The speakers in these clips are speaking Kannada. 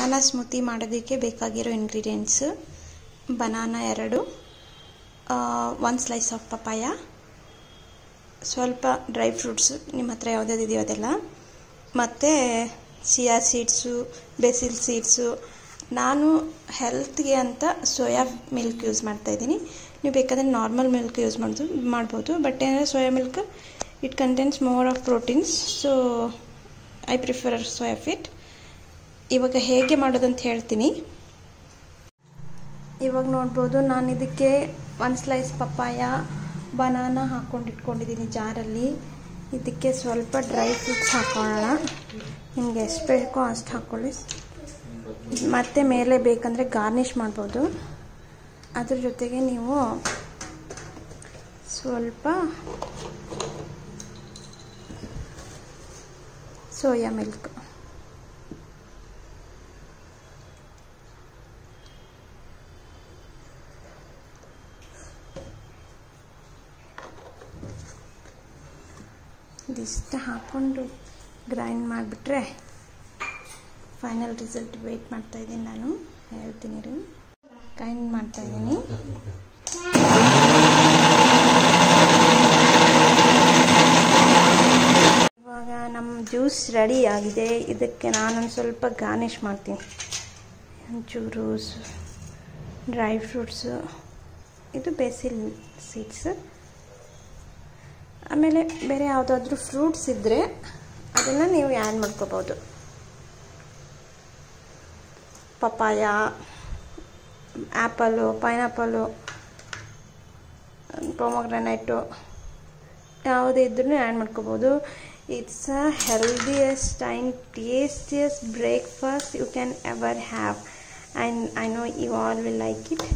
ಬನಾನಾ ಸ್ಮೂತಿ ಮಾಡೋದಕ್ಕೆ ಬೇಕಾಗಿರೋ ಇಂಗ್ರೀಡಿಯೆಂಟ್ಸು ಬನಾನಾ ಎರಡು ಒಂದು ಸ್ಲೈಸ್ ಆಫ್ ಪಪಾಯ ಸ್ವಲ್ಪ ಡ್ರೈ ಫ್ರೂಟ್ಸು ನಿಮ್ಮ ಹತ್ರ ಯಾವುದ್ಯಾವ್ದು ಇದೆಯೋ ಅದೆಲ್ಲ ಮತ್ತು ಚಿಯಾ ಸೀಡ್ಸು ಬೆಸಿಲ್ ಸೀಡ್ಸು ನಾನು ಹೆಲ್ತ್ಗೆ ಅಂತ ಸೋಯಾ ಮಿಲ್ಕ್ ಯೂಸ್ ಮಾಡ್ತಾಯಿದ್ದೀನಿ ನೀವು ಬೇಕಾದರೆ ನಾರ್ಮಲ್ ಮಿಲ್ಕ್ ಯೂಸ್ ಮಾಡೋದು ಮಾಡ್ಬೋದು ಬಟ್ ಏನಂದರೆ soya milk it contents more of proteins so I prefer soya fit ಇವಾಗ ಹೇಗೆ ಮಾಡೋದಂತ ಹೇಳ್ತೀನಿ ಇವಾಗ ನೋಡ್ಬೋದು ನಾನು ಇದಕ್ಕೆ ಒಂದು ಸ್ಲೈಸ್ ಪಪ್ಪಾಯ ಬನಾನ ಹಾಕ್ಕೊಂಡು ಇಟ್ಕೊಂಡಿದ್ದೀನಿ ಜಾರಲ್ಲಿ ಇದಕ್ಕೆ ಸ್ವಲ್ಪ ಡ್ರೈ ಫ್ರೂಟ್ಸ್ ಹಾಕೊಳ್ಳೋಣ ನಿಮಗೆ ಎಷ್ಟು ಬೇಕೋ ಅಷ್ಟು ಹಾಕ್ಕೊಳ್ಳಿ ಮತ್ತೆ ಮೇಲೆ ಬೇಕಂದರೆ ಗಾರ್ನಿಷ್ ಮಾಡ್ಬೋದು ಅದ್ರ ಜೊತೆಗೆ ನೀವು ಸ್ವಲ್ಪ ಸೋಯಾ ಮಿಲ್ಕ್ ಇದಿಷ್ಟು ಹಾಕ್ಕೊಂಡು ಗ್ರೈಂಡ್ ಮಾಡಿಬಿಟ್ರೆ ಫೈನಲ್ ರಿಸಲ್ಟ್ ವೆಯ್ಟ್ ಮಾಡ್ತಾಯಿದ್ದೀನಿ ನಾನು ಹೇಳ್ತೀನಿ ರೀ ಗ್ರೈಂಡ್ ಮಾಡ್ತಾಯಿದ್ದೀನಿ ಇವಾಗ ನಮ್ಮ ಜ್ಯೂಸ್ ರೆಡಿ ಆಗಿದೆ ಇದಕ್ಕೆ ನಾನೊಂದು ಸ್ವಲ್ಪ ಗಾರ್ನಿಷ್ ಮಾಡ್ತೀನಿ ಒಂಚೂರು ಡ್ರೈ ಫ್ರೂಟ್ಸು ಇದು ಬೇಸಿಲ್ ಸೀಡ್ಸ್ ಆಮೇಲೆ ಬೇರೆ ಯಾವುದಾದ್ರೂ ಫ್ರೂಟ್ಸ್ ಇದ್ದರೆ ಅದನ್ನು ನೀವು ಆ್ಯಡ್ ಮಾಡ್ಕೋಬೋದು ಪಪಾಯ ಆ್ಯಪಲು ಪೈನಾಪಲು ಪೊಮಗ್ರನೈಟು ಯಾವುದೇ ಇದ್ರೂ ಆ್ಯಡ್ ಮಾಡ್ಕೋಬೋದು it's a healthiest and tastiest breakfast you can ever have and I know you all will like it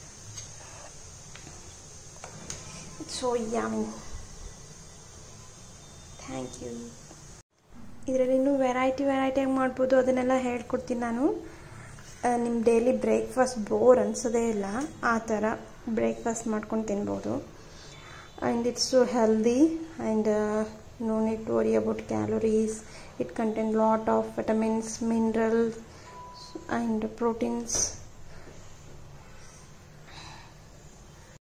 so yummy thank you ಇದರಲ್ಲಿ ಇನ್ನೂ ವೆರೈಟಿ ವೆರೈಟಿಯಾಗಿ ಮಾಡ್ಬೋದು ಅದನ್ನೆಲ್ಲ ಹೇಳ್ಕೊಡ್ತೀನಿ ನಾನು ನಿಮ್ಮ ಡೈಲಿ ಬ್ರೇಕ್ಫಾಸ್ಟ್ ಬೋರ್ ಅನಿಸೋದೇ ಇಲ್ಲ ಆ ಥರ ಬ್ರೇಕ್ಫಾಸ್ಟ್ ಮಾಡ್ಕೊಂಡು ತಿನ್ಬೋದು and it's so healthy and no need to worry about calories it content lot of vitamins minerals and proteins